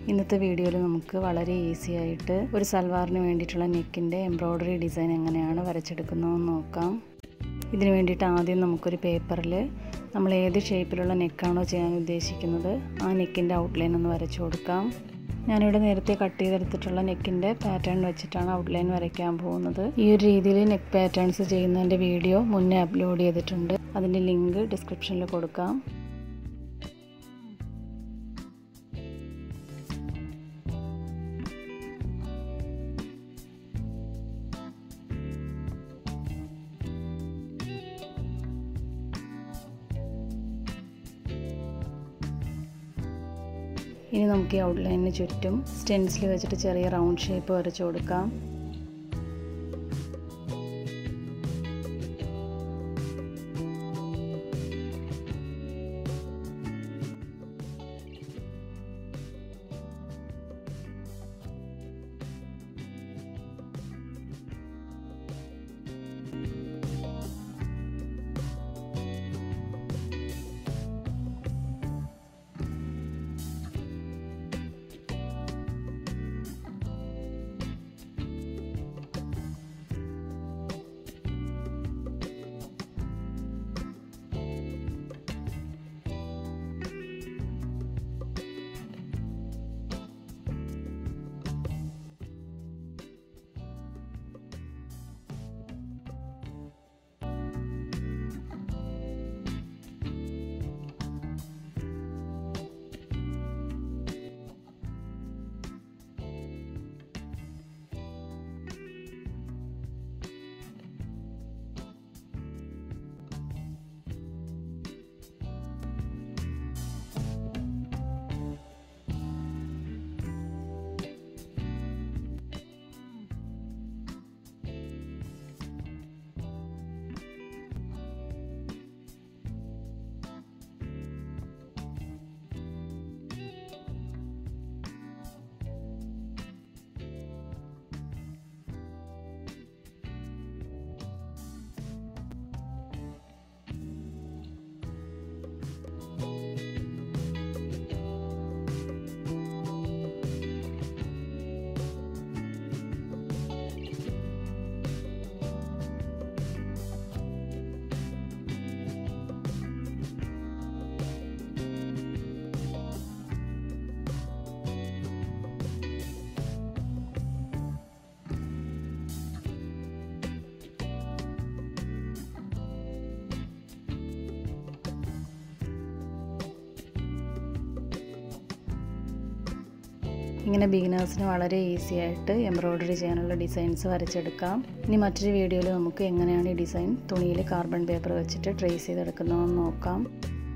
ഇന്നത്തെ വീഡിയോയിൽ നമുക്ക് വളരെ ഈസി ആയിട്ട് ഒരു സൽവാറിന് വേണ്ടിയിട്ടുള്ള നെക്കിൻ്റെ എംബ്രോയ്ഡറി ഡിസൈൻ എങ്ങനെയാണ് വരച്ചെടുക്കുന്നതെന്ന് നോക്കാം ഇതിന് വേണ്ടിയിട്ട് ആദ്യം നമുക്കൊരു പേപ്പറിൽ നമ്മൾ ഏത് ഷേപ്പിലുള്ള നെക്കാണോ ചെയ്യാൻ ഉദ്ദേശിക്കുന്നത് ആ നെക്കിൻ്റെ ഔട്ട്ലൈൻ ഒന്ന് വരച്ചു കൊടുക്കാം ഞാനിവിടെ നേരത്തെ കട്ട് ചെയ്തെടുത്തിട്ടുള്ള നെക്കിൻ്റെ പാറ്റേൺ വെച്ചിട്ടാണ് ഔട്ട്ലൈൻ വരയ്ക്കാൻ പോകുന്നത് ഈ ഒരു രീതിയിൽ നെക്ക് പാറ്റേൺസ് ചെയ്യുന്നതിൻ്റെ വീഡിയോ മുന്നേ അപ്ലോഡ് ചെയ്തിട്ടുണ്ട് അതിൻ്റെ ലിങ്ക് ഡിസ്ക്രിപ്ഷനിൽ കൊടുക്കാം ഇനി നമുക്ക് ഈ ഔട്ട്ലൈനിന് ചുറ്റും സ്റ്റെൻസിൽ വെച്ചിട്ട് ചെറിയ റൗണ്ട് ഷേപ്പ് വരച്ചു കൊടുക്കാം ഇങ്ങനെ ബിഗിനേഴ്സിന് വളരെ ഈസി ആയിട്ട് എംബ്രോയ്ഡറി ചെയ്യാനുള്ള ഡിസൈൻസ് വരച്ചെടുക്കാം ഇനി മറ്റൊരു വീഡിയോയിൽ നമുക്ക് എങ്ങനെയാണ് ഈ ഡിസൈൻ തുണിയിൽ കാർബൺ പേപ്പർ വെച്ചിട്ട് ട്രേസ് ചെയ്തെടുക്കുന്നതെന്ന് നോക്കാം